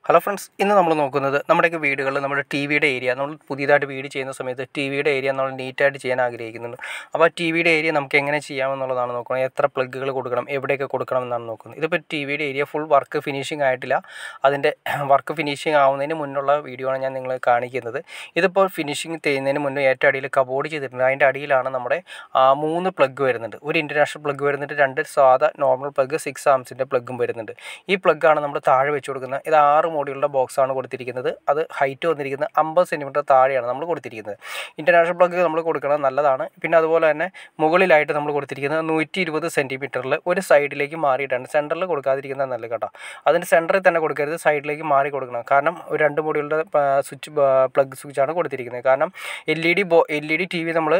hello friends ഇന്ന് നമ്മൾ നോക്കുന്നത് നമ്മുടെയൊക്കെ വീടുകളിൽ നമ്മുടെ ടി വിയുടെ ഏരിയ നമ്മൾ പുതിയതായിട്ട് വീട് ചെയ്യുന്ന സമയത്ത് ടി വിയുടെ ഏരിയ നമ്മൾ നീറ്റായിട്ട് ചെയ്യാൻ ആഗ്രഹിക്കുന്നുണ്ട് അപ്പോൾ ആ ടി വിയുടെ ഏരിയ നമുക്ക് എങ്ങനെ ചെയ്യാമെന്നുള്ളതാണ് നോക്കുന്നത് എത്ര പ്ലഗുകൾ കൊടുക്കണം എവിടെയൊക്കെ കൊടുക്കണം എന്നാണ് നോക്കുന്നത് ഇതിപ്പോൾ ടി വിയുടെ ഏരിയ ഫുൾ വർക്ക് ഫിനിഷിംഗ് ആയിട്ടില്ല അതിൻ്റെ വർക്ക് ഫിനിഷിംഗ് ആവുന്നതിന് മുന്നുള്ള വീഡിയോ ആണ് ഞാൻ നിങ്ങളെ കാണിക്കുന്നത് ഇതിപ്പോൾ ഫിനിഷിംഗ് ചെയ്യുന്നതിന് മുന്നേ ഏറ്റവും അടിയിൽ കബോർഡ് ചെയ്തിട്ടുണ്ട് അതിൻ്റെ അടിയിലാണ് നമ്മുടെ ആ, മൂന്ന് പ്ലഗ് വരുന്നുണ്ട് ഒരു ഇൻ്റർനാഷണൽ പ്ലഗ് വരുന്നുണ്ട് രണ്ട് സാധാ നോർമൽ പ്ലഗ് സിക്സ് ആംസിൻ്റെ പ്ലഗും വരുന്നുണ്ട് ഈ പ്ലഗ്ഗാണ് നമ്മൾ താഴെ വെച്ച് കൊടുക്കുന്നത് ഇത് ആറ് മോഡിയുള്ള ബോക്സാണ് കൊടുത്തിരിക്കുന്നത് അത് ഹൈറ്റ് വന്നിരിക്കുന്നത് അമ്പത് സെൻറ്റിമീറ്റർ താഴെയാണ് നമ്മൾ കൊടുത്തിരിക്കുന്നത് ഇൻ്റർനാഷണൽ പ്ലഗ് നമ്മൾ കൊടുക്കുന്നത് നല്ലതാണ് പിന്നെ അതുപോലെ തന്നെ മുകളിലായിട്ട് നമ്മൾ കൊടുത്തിരിക്കുന്നത് നൂറ്റി ഇരുപത് സെൻറ്റിമീറ്ററിൽ ഒരു സൈഡിലേക്ക് മാറിയിട്ടാണ് സെൻറ്ററിൽ കൊടുക്കാതിരിക്കുന്നത് നല്ലത് കേട്ടോ അതിൻ്റെ സെൻറ്ററിൽ തന്നെ കൊടുക്കരുത് സൈഡിലേക്ക് മാറി കൊടുക്കണം കാരണം ഒരു രണ്ട് മോഡികളുടെ സ്വിച്ച് പ്ലഗ് സ്വിച്ചാണ് കൊടുത്തിരിക്കുന്നത് കാരണം എൽ ഇ ഡി ബോ L E D T V നമ്മൾ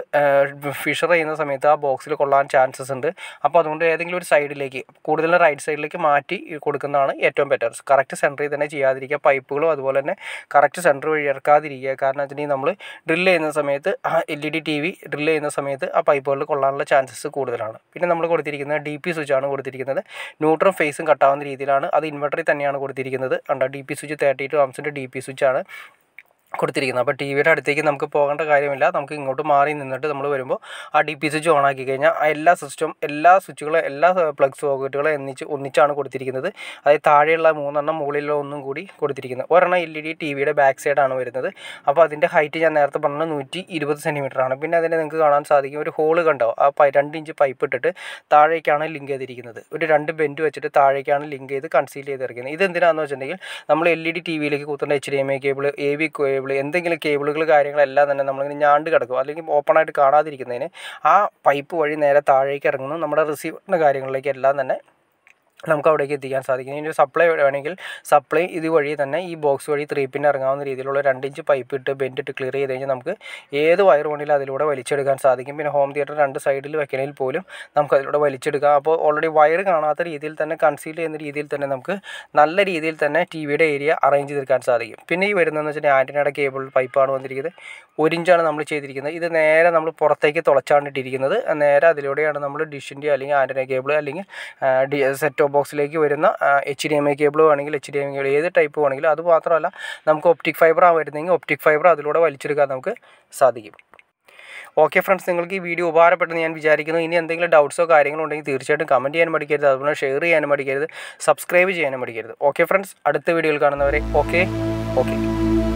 ഫിഷർ ചെയ്യുന്ന സമയത്ത് ആ ബോക്സിൽ കൊള്ളാൻ ചാൻസസ് ഉണ്ട് അപ്പോൾ അതുകൊണ്ട് ഏതെങ്കിലും ഒരു സൈഡിലേക്ക് കൂടുതലും റൈറ്റ് സൈഡിലേക്ക് മാറ്റി കൊടുക്കുന്നതാണ് ഏറ്റവും ബെറ്റർ കറക്റ്റ് സെൻറ്ററിൽ തന്നെ ചെയ്യാതിരിക്കുക പൈപ്പുകളും അതുപോലെ തന്നെ കറക്റ്റ് സെൻറ്റർ വഴി ഇറക്കാതിരിക്കുക കാരണം വെച്ചിട്ടുണ്ടെങ്കിൽ നമ്മൾ ഡ്രിൽ ചെയ്യുന്ന സമയത്ത് ആ L E D T V drill ചെയ്യുന്ന സമയത്ത് ആ പൈപ്പുകളിൽ കൊള്ളാനുള്ള ചാൻസസ് കൂടുതലാണ് പിന്നെ നമ്മൾ കൊടുത്തിരിക്കുന്നത് ഡി പി സ്വിച്ചാണ് കൊടുത്തിരിക്കുന്നത് ന്യൂട്രൽ ഫേസും കട്ടാവുന്ന രീതിയിലാണ് അത് ഇൻവെർട്ടറിൽ തന്നെയാണ് കൊടുത്തിരിക്കുന്നത് ഉണ്ട് D P switch thirty two ആംസിൻ്റെ ഡി പി സ്വിച്ചാണ് കൊടുത്തിരിക്കുന്നത് അപ്പോൾ ടി വിയുടെ അടുത്തേക്ക് നമുക്ക് പോകേണ്ട കാര്യമില്ല നമുക്ക് ഇങ്ങോട്ട് മാറി നിന്നിട്ട് നമ്മൾ വരുമ്പോൾ ആ ഡി പി സ്വിച്ച് ഓൺ ആക്കി കഴിഞ്ഞാൽ ആ എല്ലാ സിസ്റ്റം എല്ലാ സ്വിച്ചുകളും എല്ലാ പ്ലഗ് സോക്കറ്റുകളും ഒന്നിച്ച് ഒന്നിച്ചാണ് കൊടുത്തിരിക്കുന്നത് അതായത് താഴെയുള്ള മൂന്നെണ്ണം മുകളിലുള്ള ഒന്നും കൂടി കൊടുത്തിരിക്കുന്നത് ഒരെണ്ണം എൽ ഇ ഡി ടി വിയുടെ ബാക്ക് സൈഡാണ് വരുന്നത് അപ്പോൾ അതിൻ്റെ ഹൈറ്റ് ഞാൻ നേരത്തെ പറഞ്ഞ നൂറ്റി ഇരുപത് സെൻറ്റിമീറ്റർ ആണ് പിന്നെ അതിനെ നിങ്ങൾക്ക് കാണാൻ സാധിക്കും ഒരു ഹോള് കണ്ടോ ആ പൈ രണ്ട് ഇഞ്ച് പൈപ്പ് ഇട്ടിട്ട് താഴേക്കാണ് ലിങ്ക് ചെയ്തിരിക്കുന്നത് ഒരു രണ്ട് ബെൻഡ് വെച്ചിട്ട് താഴേക്കാണ് ലിങ്ക് ചെയ്ത് കൺസീൽ ചെയ്തിരിക്കുന്നത് ഇത് എന്തിനാണെന്ന് വെച്ചിട്ടുണ്ടെങ്കിൽ നമ്മൾ എൽ ഇ ഡി ടി വിയിലേക്ക് കുത്തേണ്ട H D M I cable A V cable എന്തെങ്കിലും കേബിളുകൾ കാര്യങ്ങളെല്ലാം തന്നെ നമ്മളിങ്ങനെ ഞാണ്ട് കിടക്കും അല്ലെങ്കിൽ ഓപ്പണായിട്ട് കാണാതിരിക്കുന്നതിന് ആ പൈപ്പ് വഴി നേരെ താഴേക്ക് ഇറങ്ങുന്നു നമ്മുടെ റിസീവറിൻ്റെ കാര്യങ്ങളിലേക്ക് എല്ലാം തന്നെ നമുക്ക് അവിടേക്ക് എത്തിക്കാൻ സാധിക്കും ഇനി ഒരു സപ്ലൈ വേണമെങ്കിൽ സപ്ലൈ ഇത് വഴി തന്നെ ഈ ബോക്സ് വഴി ത്രീ പിൻ ഇറങ്ങാവുന്ന രീതിയിലുള്ള രണ്ട് ഇഞ്ച് പൈപ്പ് ഇട്ട് ബെൻഡ് ഇട്ട് ക്ലിയർ ചെയ്ത് കഴിഞ്ഞാൽ നമുക്ക് ഏത് വയർ വേണമെങ്കിലും അതിലൂടെ വലിച്ചെടുക്കാൻ സാധിക്കും പിന്നെ ഹോം തിയേറ്റർ രണ്ട് സൈഡിൽ വെക്കണമെങ്കിൽ പോലും നമുക്ക് അതിലൂടെ വലിച്ചെടുക്കാം അപ്പോൾ ഓൾറെഡി വയർ കാണാത്ത രീതിയിൽ തന്നെ കൺസീൽ ചെയ്യുന്ന രീതിയിൽ തന്നെ നമുക്ക് നല്ല രീതിയിൽ തന്നെ ടി വിയുടെ ഏരിയ അറേഞ്ച് ചെയ്തെടുക്കാൻ സാധിക്കും പിന്നെ ഈ വരുന്നതെന്ന് വെച്ചാൽ ആൻറ്റിനയുടെ കേബിൾ പൈപ്പാണ് വന്നിരിക്കുന്നത് ഒരു ഇഞ്ചാണ് നമ്മൾ ചെയ്തിരിക്കുന്നത് ഇത് നേരെ നമ്മൾ പുറത്തേക്ക് തുളച്ചാണ് ഇട്ടിരിക്കുന്നത് നേരെ അതിലൂടെയാണ് നമ്മൾ ഡിഷിൻ്റെ അല്ലെങ്കിൽ ആൻറ്റിന കേബിൾ അല്ലെങ്കിൽ ഡി സെറ്റ് ബോക്സിലേക്ക് വരുന്ന H D M I cable വേണമെങ്കിൽ H D M I cable ഏത് ടൈപ്പ് വേണമെങ്കിലും അത് മാത്രമല്ല നമുക്ക് ഒപ്റ്റിക് ഫൈബറാണ് വരുന്നതെങ്കിൽ ഒപ്റ്റിക് ഫൈബർ അതിലൂടെ വലിച്ചെടുക്കാൻ നമുക്ക് സാധിക്കും ഓക്കെ ഫ്രണ്ട്സ് നിങ്ങൾക്ക് ഈ വീഡിയോ ഉപകാരപ്പെട്ടെന്ന് ഞാൻ വിചാരിക്കുന്നു ഇനി എന്തെങ്കിലും ഡൗട്ട്സോ കാര്യങ്ങളോ ഉണ്ടെങ്കിൽ തീർച്ചയായിട്ടും കമൻറ്റ് ചെയ്യാനും മടിക്കരുത് അതുപോലെ ഷെയർ ചെയ്യാനും മടിക്കരുത് സബ്സ്ക്രൈബ് ചെയ്യാനും മടിക്കരുത് ഓക്കെ ഫ്രണ്ട്സ് അടുത്ത വീഡിയോയിൽ കാണുന്നവരെ ഓക്കെ ഓക്കെ